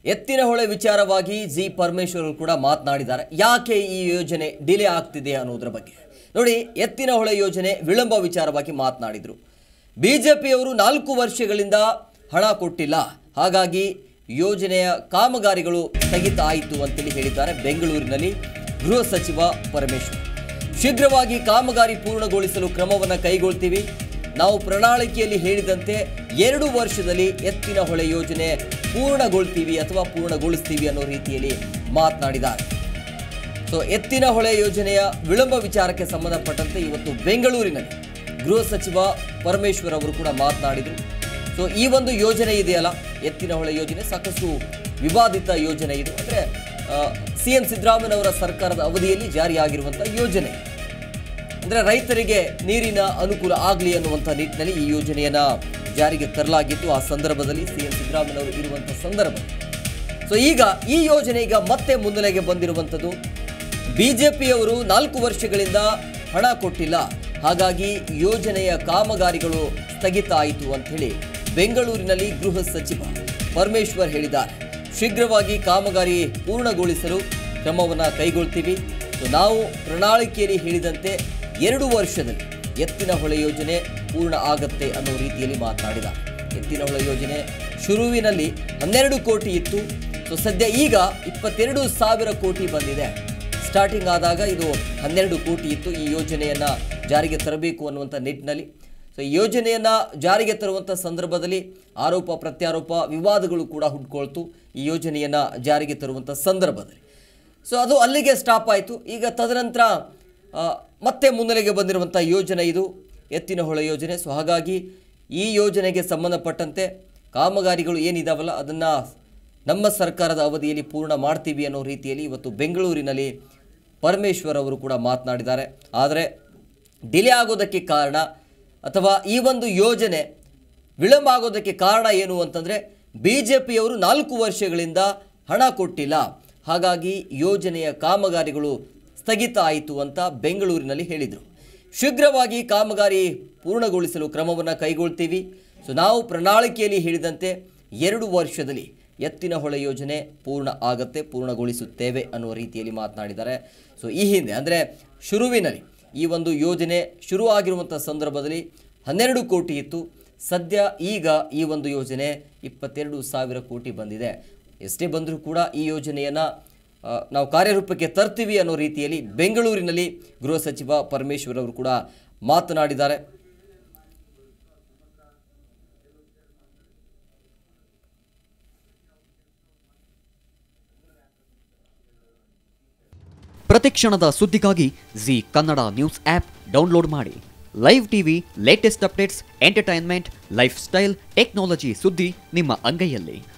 ಎತ್ತಿನಹೊಳೆ ವಿಚಾರವಾಗಿ ಜಿ ಪರಮೇಶ್ವರ್ ಅವರು ಕೂಡ ಮಾತನಾಡಿದ್ದಾರೆ ಯಾಕೆ ಈ ಯೋಜನೆ ಡಿಲೇ ಆಗ್ತಿದೆ ಅನ್ನೋದ್ರ ಬಗ್ಗೆ ನೋಡಿ ಎತ್ತಿನಹೊಳೆ ಯೋಜನೆ ವಿಳಂಬ ವಿಚಾರವಾಗಿ ಮಾತನಾಡಿದರು ಬಿಜೆಪಿಯವರು ನಾಲ್ಕು ವರ್ಷಗಳಿಂದ ಹಣ ಕೊಟ್ಟಿಲ್ಲ ಹಾಗಾಗಿ ಯೋಜನೆಯ ಕಾಮಗಾರಿಗಳು ಸ್ಥಗಿತ ಆಯಿತು ಅಂತೇಳಿ ಹೇಳಿದ್ದಾರೆ ಬೆಂಗಳೂರಿನಲ್ಲಿ ಗೃಹ ಸಚಿವ ಪರಮೇಶ್ವರ್ ಶೀಘ್ರವಾಗಿ ಕಾಮಗಾರಿ ಪೂರ್ಣಗೊಳಿಸಲು ಕ್ರಮವನ್ನು ಕೈಗೊಳ್ತೀವಿ ನಾವು ಪ್ರಣಾಳಿಕೆಯಲ್ಲಿ ಹೇಳಿದಂತೆ ಎರಡು ವರ್ಷದಲ್ಲಿ ಎತ್ತಿನ ಹೊಳೆ ಯೋಜನೆ ಪೂರ್ಣಗೊಳ್ತೀವಿ ಅಥವಾ ಪೂರ್ಣಗೊಳಿಸ್ತೀವಿ ಅನ್ನೋ ರೀತಿಯಲ್ಲಿ ಮಾತನಾಡಿದ್ದಾರೆ ಸೊ ಎತ್ತಿನ ಹೊಳೆ ಯೋಜನೆಯ ವಿಳಂಬ ವಿಚಾರಕ್ಕೆ ಸಂಬಂಧಪಟ್ಟಂತೆ ಇವತ್ತು ಬೆಂಗಳೂರಿನಲ್ಲಿ ಗೃಹ ಸಚಿವ ಪರಮೇಶ್ವರ್ ಅವರು ಕೂಡ ಮಾತನಾಡಿದರು ಸೊ ಈ ಒಂದು ಯೋಜನೆ ಇದೆಯಲ್ಲ ಎತ್ತಿನ ಹೊಳೆ ಯೋಜನೆ ಸಾಕಷ್ಟು ವಿವಾದಿತ ಯೋಜನೆ ಇದು ಅಂದರೆ ಸಿ ಎಂ ಸಿದ್ದರಾಮಯ್ಯನವರ ಸರ್ಕಾರದ ಅವಧಿಯಲ್ಲಿ ಜಾರಿಯಾಗಿರುವಂಥ ಯೋಜನೆ ಅಂದರೆ ರೈತರಿಗೆ ನೀರಿನ ಅನುಕೂಲ ಆಗಲಿ ಅನ್ನುವಂಥ ನಿಟ್ಟಿನಲ್ಲಿ ಈ ಯೋಜನೆಯನ್ನು ಜಾರಿಗೆ ತರಲಾಗಿತ್ತು ಆ ಸಂದರ್ಭದಲ್ಲಿ ಸಿ ಎಂ ಸಿದ್ದರಾಮಯ್ಯನವರು ಇರುವಂಥ ಸಂದರ್ಭ ಸೊ ಈಗ ಈ ಯೋಜನೆ ಈಗ ಮತ್ತೆ ಮುನ್ನೆಲೆಗೆ ಬಂದಿರುವಂಥದ್ದು ಬಿಜೆಪಿಯವರು ನಾಲ್ಕು ವರ್ಷಗಳಿಂದ ಹಣ ಕೊಟ್ಟಿಲ್ಲ ಹಾಗಾಗಿ ಯೋಜನೆಯ ಕಾಮಗಾರಿಗಳು ಸ್ಥಗಿತ ಆಯಿತು ಅಂಥೇಳಿ ಬೆಂಗಳೂರಿನಲ್ಲಿ ಗೃಹ ಸಚಿವ ಪರಮೇಶ್ವರ್ ಹೇಳಿದ್ದಾರೆ ಶೀಘ್ರವಾಗಿ ಕಾಮಗಾರಿ ಪೂರ್ಣಗೊಳಿಸಲು ಕ್ರಮವನ್ನು ಕೈಗೊಳ್ತೀವಿ ಸೊ ನಾವು ಪ್ರಣಾಳಿಕೆಯಲ್ಲಿ ಹೇಳಿದಂತೆ ಎರಡು ವರ್ಷದಲ್ಲಿ ಎತ್ತಿನ ಹೊಳೆ ಯೋಜನೆ ಪೂರ್ಣ ಆಗತ್ತೆ ಅನ್ನೋ ರೀತಿಯಲ್ಲಿ ಮಾತನಾಡಿದ್ದಾರೆ ಎತ್ತಿನ ಹೊಳೆ ಯೋಜನೆ ಶುರುವಿನಲ್ಲಿ ಹನ್ನೆರಡು ಕೋಟಿ ಇತ್ತು ಸೊ ಸದ್ಯ ಈಗ ಇಪ್ಪತ್ತೆರಡು ಸಾವಿರ ಕೋಟಿ ಬಂದಿದೆ ಸ್ಟಾರ್ಟಿಂಗ್ ಆದಾಗ ಇದು ಹನ್ನೆರಡು ಕೋಟಿ ಇತ್ತು ಈ ಯೋಜನೆಯನ್ನು ಜಾರಿಗೆ ತರಬೇಕು ಅನ್ನುವಂಥ ನಿಟ್ಟಿನಲ್ಲಿ ಸೊ ಈ ಯೋಜನೆಯನ್ನು ಜಾರಿಗೆ ತರುವಂಥ ಸಂದರ್ಭದಲ್ಲಿ ಆರೋಪ ಪ್ರತ್ಯಾರೋಪ ವಿವಾದಗಳು ಕೂಡ ಹುಟ್ಕೊಳ್ತು ಈ ಯೋಜನೆಯನ್ನು ಜಾರಿಗೆ ತರುವಂಥ ಸಂದರ್ಭದಲ್ಲಿ ಸೊ ಅದು ಅಲ್ಲಿಗೆ ಸ್ಟಾಪ್ ಆಯಿತು ಈಗ ತದನಂತರ ಆ, ಮತ್ತೆ ಮುನ್ನೆಲೆಗೆ ಬಂದಿರುವಂಥ ಯೋಜನೆ ಇದು ಎತ್ತಿನ ಹೊಳೆ ಯೋಜನೆ ಸೊ ಹಾಗಾಗಿ ಈ ಯೋಜನೆಗೆ ಸಂಬಂಧಪಟ್ಟಂತೆ ಕಾಮಗಾರಿಗಳು ಏನಿದಾವಲ್ಲ ಅದನ್ನು ನಮ್ಮ ಸರ್ಕಾರದ ಅವಧಿಯಲ್ಲಿ ಪೂರ್ಣ ಮಾಡ್ತೀವಿ ಅನ್ನೋ ರೀತಿಯಲ್ಲಿ ಇವತ್ತು ಬೆಂಗಳೂರಿನಲ್ಲಿ ಪರಮೇಶ್ವರ್ ಅವರು ಕೂಡ ಮಾತನಾಡಿದ್ದಾರೆ ಆದರೆ ಡಿಲೇ ಆಗೋದಕ್ಕೆ ಕಾರಣ ಅಥವಾ ಈ ಒಂದು ಯೋಜನೆ ವಿಳಂಬ ಆಗೋದಕ್ಕೆ ಕಾರಣ ಏನು ಅಂತಂದರೆ ಬಿ ಜೆ ಪಿಯವರು ನಾಲ್ಕು ವರ್ಷಗಳಿಂದ ಹಣ ಕೊಟ್ಟಿಲ್ಲ ಹಾಗಾಗಿ ಯೋಜನೆಯ ಕಾಮಗಾರಿಗಳು ಸ್ಥಗಿತ ಆಯಿತು ಅಂತ ಬೆಂಗಳೂರಿನಲ್ಲಿ ಹೇಳಿದರು ಶೀಘ್ರವಾಗಿ ಕಾಮಗಾರಿ ಪೂರ್ಣಗೊಳಿಸಲು ಕ್ರಮವನ್ನು ಕೈಗೊಳ್ತೀವಿ ಸೊ ನಾವು ಪ್ರಣಾಳಿಕೆಯಲ್ಲಿ ಹೇಳಿದಂತೆ ಎರಡು ವರ್ಷದಲ್ಲಿ ಎತ್ತಿನ ಹೊಳೆ ಯೋಜನೆ ಪೂರ್ಣ ಆಗತ್ತೆ ಪೂರ್ಣಗೊಳಿಸುತ್ತೇವೆ ಅನ್ನುವ ರೀತಿಯಲ್ಲಿ ಮಾತನಾಡಿದ್ದಾರೆ ಸೊ ಈ ಹಿಂದೆ ಅಂದರೆ ಶುರುವಿನಲ್ಲಿ ಈ ಒಂದು ಯೋಜನೆ ಶುರು ಆಗಿರುವಂಥ ಸಂದರ್ಭದಲ್ಲಿ ಹನ್ನೆರಡು ಕೋಟಿ ಇತ್ತು ಸದ್ಯ ಈಗ ಈ ಒಂದು ಯೋಜನೆ ಇಪ್ಪತ್ತೆರಡು ಸಾವಿರ ಕೋಟಿ ಬಂದಿದೆ ಎಷ್ಟೇ ಬಂದರೂ ಕೂಡ ಈ ಯೋಜನೆಯನ್ನು ನಾವು ಕಾರ್ಯರೂಪಕ್ಕೆ ತರ್ತೀವಿ ಅನ್ನೋ ರೀತಿಯಲ್ಲಿ ಬೆಂಗಳೂರಿನಲ್ಲಿ ಗೃಹ ಸಚಿವ ಪರಮೇಶ್ವರ್ ಅವರು ಕೂಡ ಮಾತನಾಡಿದ್ದಾರೆ ಪ್ರತಿಕ್ಷಣದ ಸುದ್ದಿಗಾಗಿ Zee Kannada news app download ಮಾಡಿ live TV latest updates entertainment lifestyle technology ಸುದ್ದಿ ನಿಮ್ಮ ಅಂಗೈಯಲ್ಲಿ